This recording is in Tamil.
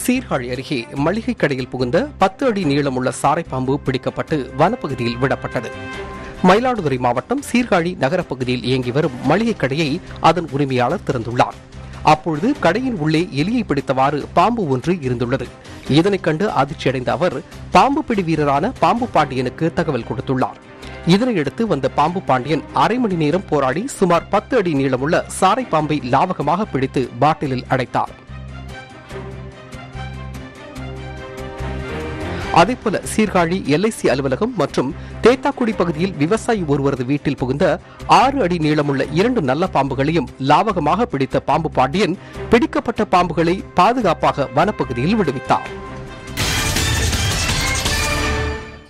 சீர்காழி அருகே மளிகை கடையில் புகுந்த பத்து அடி நீளமுள்ள சாரைப்பாம்பு பிடிக்கப்பட்டு வனப்பகுதியில் விடப்பட்டது மயிலாடுதுறை மாவட்டம் சீர்காழி நகரப்பகுதியில் இயங்கி வரும் மளிகை கடையை அதன் உரிமையாளர் திறந்துள்ளார் அப்பொழுது கடையின் உள்ளே எலியை பிடித்தவாறு பாம்பு ஒன்று இருந்துள்ளது இதனைக் கண்டு அதிர்ச்சியடைந்த அவர் பாம்பு பிடி வீரரான பாம்பு பாண்டியனுக்கு தகவல் கொடுத்துள்ளார் இதனையடுத்து வந்த பாம்பு பாண்டியன் அரை மணி நேரம் போராடி சுமார் பத்து அடி நீளமுள்ள சாரை பாம்பை லாவகமாக பிடித்து பாட்டிலில் அடைத்தார் அதேபோல சீர்காழி எல்ஐசி அலுவலகம் மற்றும் தேத்தாக்குடி பகுதியில் விவசாயி ஒருவரது வீட்டில் புகுந்த ஆறு அடி நீளமுள்ள இரண்டு நல்ல பாம்புகளையும் லாவகமாக பிடித்த பாம்பு பாண்டியன் பிடிக்கப்பட்ட பாம்புகளை பாதுகாப்பாக வனப்பகுதியில் விடுவித்தார்